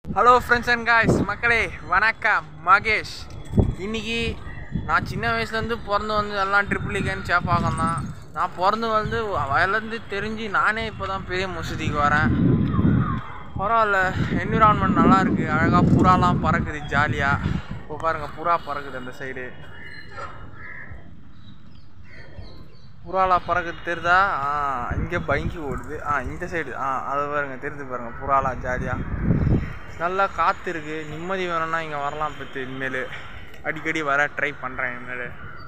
Hello friends and guys மக்களே வணக்கம் மகேஷ் இன்னைக்கு நான் சின்ன வயசுலேருந்து பிறந்து வந்து எல்லாம் ட்ரிபிள் இகன் சேப்பாக்கம் தான் நான் பிறந்து வந்து வயலேருந்து தெரிஞ்சு நானே இப்போ தான் பெரிய மசூதிக்கு வரேன் பரவாயில்ல என்விரான்மெண்ட் நல்லா இருக்குது அழகாக புறாலாம் பறக்குது ஜாலியாக இப்போ பாருங்கள் புறா பறக்குது அந்த சைடு புறாலாம் பறக்குது தெரியுதா ஆ இங்கே பைங்கி ஓடுது ஆ இந்த சைடு ஆ அது பாருங்க தெரியுது பாருங்க புறாலாம் ஜாலியாக நல்லா காற்று இருக்குது நிம்மதி வேணும்னா இங்கே வரலாம் பத்து இனிமேல் அடிக்கடி வர ட்ரை பண்ணுறேன் இனிமேல்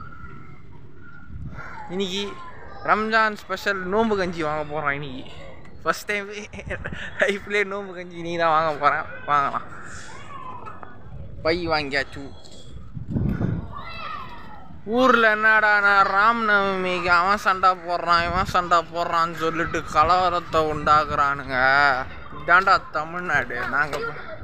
இன்னைக்கு ரம்ஜான் ஸ்பெஷல் நோம்பு கஞ்சி வாங்க போகிறோம் இன்னைக்கு ஃபஸ்ட் டைம் லைஃப்லேயே நோம்பு கஞ்சி நீ தான் வாங்க போகிறேன் வாங்கலாம் பை வாங்கியாச்சு ஊரில் என்னடா நான் ராம் நவமிக்கு அவன் சண்டை போடுறான் இவன் சண்டை போடுறான்னு சொல்லிட்டு கலவரத்தை உண்டாக்குறானுங்க இதாண்டா தமிழ்நாடு நாங்கள்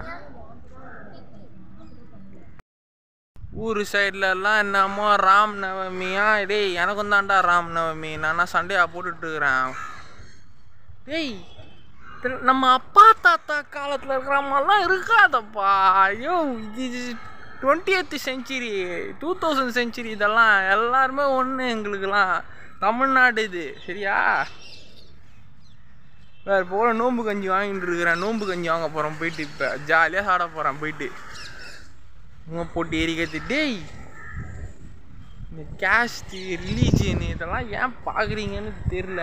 ஊர் சைட்லலாம் என்னமோ ராம் நவமியா டேய் எனக்கும் தான்டா ராம் நவமி நான் சண்டையாக போட்டுட்ருக்குறேன் டேய் இது நம்ம அப்பா தாத்தா காலத்தில் இருக்கிற மாதிரிலாம் இருக்காதப்பா ஐயோ இது twenty century two thousand century இதெல்லாம் எல்லாருமே ஒன்று எங்களுக்கெல்லாம் தமிழ்நாடு இது சரியா வேறு போல நோம்பு கஞ்சி வாங்கிட்டு இருக்கிறேன் நோம்பு கஞ்சி வாங்க போகிறோம் போயிட்டு இப்போ ஜாலியாக சாட போகிறேன் போயிட்டு உங்க போட்டு எரிக்கிறது டேய் இந்த கேஸ்ட்டு ரிலீஜியன் இதெல்லாம் ஏன் பார்க்குறீங்கன்னு தெரில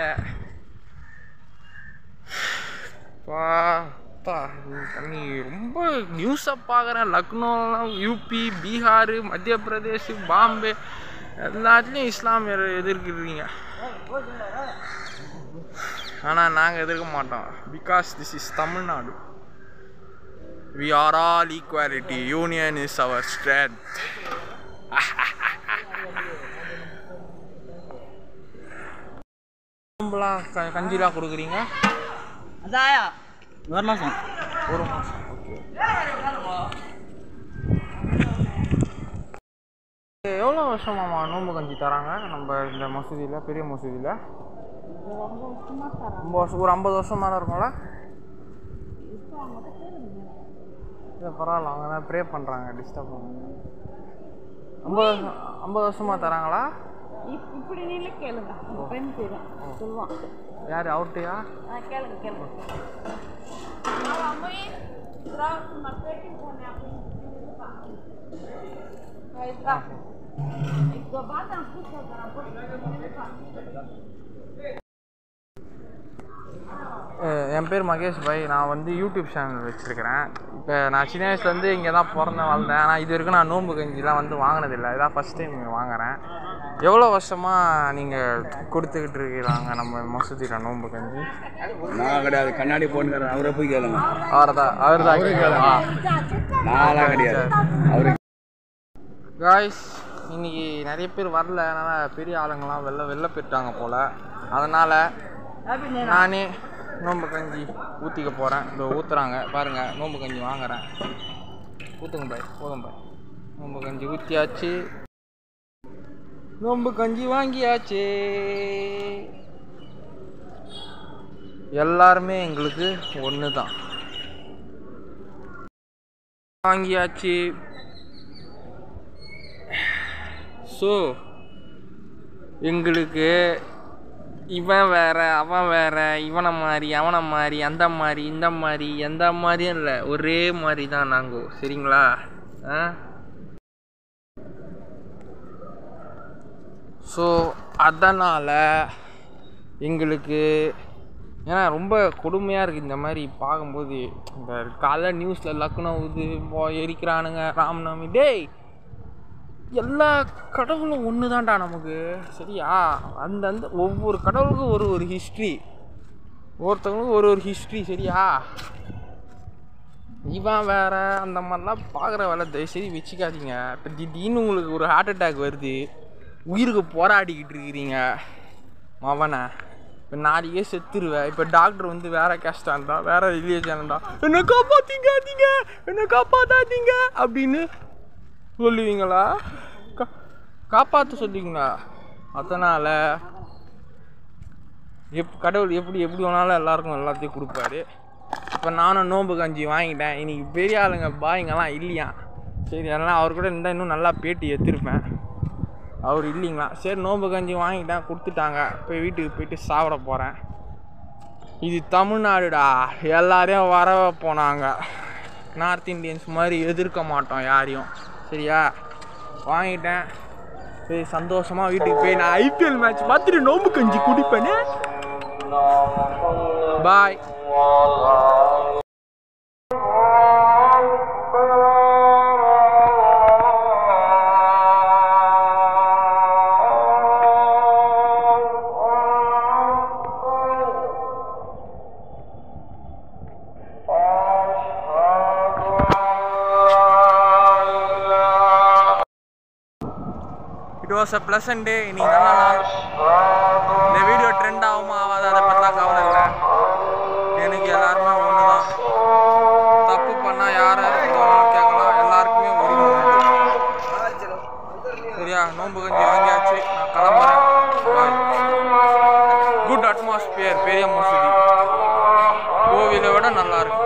பா பா நீ ரொம்ப நியூஸை பார்க்குறேன் லக்னோலாம் யூபி பீகார் மத்திய பிரதேஷ் பாம்பே எல்லாத்துலேயும் இஸ்லாமியர் எதிர்க்கிறீங்க ஆனால் நாங்கள் எதிர்க்க மாட்டோம் because this is Tamil Nadu we are all equality union is our strength கஞ்சிலாம் கொடுக்குறீங்க அதாயா ஒரு மாதம் ஒரு மாதம் ஓகே எவ்வளோ வருஷமாம்மா நோன்பு கஞ்சி தராங்க நம்ம இந்த மசூதியில் பெரிய மசூதியில் ரொம்ப வருஷம் ஒரு ஐம்பது வருஷம் மேலே இருக்கும்ல இல்லை பரவாயில்ல அவங்க தான் ப்ரே பண்ணுறாங்க டிஸ்டர்ப் பண்ணுங்க ஐம்பது வருஷம் ஐம்பது வருஷமாக தராங்களா இப்- இப்படி நில்லு கேளுங்க உங்க பெண் தெரியும் சொல்லுவான் யார் அவுட்டையா ஆ, கேளுங்க கேளுங்க அஹ் என் பேர் மகேஷ் பாய் நான் வந்து யூடியூப் சேனல் வச்சுருக்கிறேன் இப்போ நான் சின்ன வயசுலேருந்து இங்கே தான் பிறந்தேன் வளர்ந்தேன் ஆனால் இது வரைக்கும் நான் நோன்பு கஞ்சிலாம் வந்து வாங்கினதில்லை இதான் ஃபஸ்ட் டைம் இங்கே வாங்குறேன் எவ்வளோ வருஷமாக நீங்கள் கொடுத்துக்கிட்டு இருக்கிறாங்க நம்ம மசூதியில் நோன்பு கஞ்சி நான் கிடையாது கண்ணாடி போட்டுக்கிற அவரை போய் கேளுங்க அவர் தான் அவர் தான் நான்லாம் கிடையாது அவரு காய்ஸ் இன்னைக்கு நிறைய பேர் வரல அதனால் பெரிய ஆளுங்களாம் வெளில வெளில போயிட்டாங்க போல் அதனால் நானே நோம்பு கஞ்சி ஊற்றிக்க போகிறேன் இந்த ஊற்றுறாங்க பாருங்கள் நோம்பு கஞ்சி வாங்குறேன் ஊற்றுங்க பாய் போதும் பாய் நோம்பு கஞ்சி ஊற்றியாச்சு நோம்பு கஞ்சி வாங்கியாச்சு எல்லாருமே எங்களுக்கு ஒன்று தான் வாங்கியாச்சு ஸோ எங்களுக்கு இவன் வேற அவன் வேற இவனை மாதிரி அவனை மாதிரி அந்த மாதிரி இந்த மாதிரி எந்த மாதிரியும் இல்லை ஒரே மாதிரி தான் நாங்கள் சரிங்களா ஆ ஸோ அதனால் எங்களுக்கு ஏன்னா ரொம்ப கொடுமையாக இருக்குது இந்த மாதிரி பார்க்கும்போது இந்த காலைல நியூஸில் லக்னோ இது போ- எரிக்கிறானுங்க ராம்நவமி டேய் எல்லா கடவுளும் ஒன்று தான்டா நமக்கு சரியா அந்த அந்த ஒவ்வொரு கடவுளுக்கும் ஒரு ஒரு ஹிஸ்ட்ரி ஒருத்தவங்களுக்கும் ஒரு ஒரு ஹிஸ்ட்ரி சரியா இவன் வேற அந்த மாதிரிலாம் பார்க்குற வேலை தயவுசெய்து வச்சுக்காதீங்க இப்போ திடீர்னு உங்களுக்கு ஒரு ஹார்ட் அட்டாக் வருது உயிருக்கு போராடிக்கிட்டு இருக்கிறீங்க மவனை இப்போ நாளைக்கே செத்துருவேன் இப்போ டாக்டர் வந்து வேற கேஸ்டாக இருந்தா வேற ரிலீஜன் இருந்தா என்னை காப்பாற்றிக்காதீங்க என்னை காப்பாற்றாதீங்க அப்படின்னு சொல்லுவீங்களா கா காப்பாற்ற சொல்லுவீங்களா அதனால் எப் கடவுள் எப்படி எப்படி வேணாலும் எல்லாருக்கும் எல்லாத்தையும் கொடுப்பாரு இப்போ நானும் நோம்பு கஞ்சி வாங்கிட்டேன் இன்னைக்கு பெரிய ஆளுங்க பாய்ங்கெல்லாம் இல்லையா சரி அதனால் அவர் கூட இருந்தால் இன்னும் நல்லா பேட்டி எடுத்திருப்பேன் அவர் இல்லைங்களா சரி நோம்பு கஞ்சி வாங்கிட்டேன் கொடுத்துட்டாங்க போய் வீட்டுக்கு போயிட்டு சாப்பிட போகிறேன் இது தமிழ்நாடுடா எல்லாரையும் வர போனாங்க நார்த் இந்தியன்ஸ் மாதிரி எதிர்க்க மாட்டோம் யாரையும் சரியா வாங்கிட்டேன் சரி சந்தோஷமாக வீட்டுக்கு போய் நான் ஐபிஎல் மேட்ச் பார்த்துட்டு நோம்பு கஞ்சி குடிப்பேனே பாய் it was a pleasant day இன்னைக்கு நல்ல நாள் இந்த வீடியோ ட்ரெண்ட் ஆகுமா ஆகாது அதை பற்றிலாம் கவலை இல்லை எனக்கு எல்லாருமே ஒன்று தான் தப்பு பண்ணால் யாரை கேட்கலாம் எல்லாருக்குமே உரிமை உண்டு. சரியா நோன்பு கஞ்சி வாங்கியாச்சு நான் கிளம்புறேன் குட் அட்மாஸ்பியர் பெரிய மசூதி கோவிலை விட நல்லா இருக்கு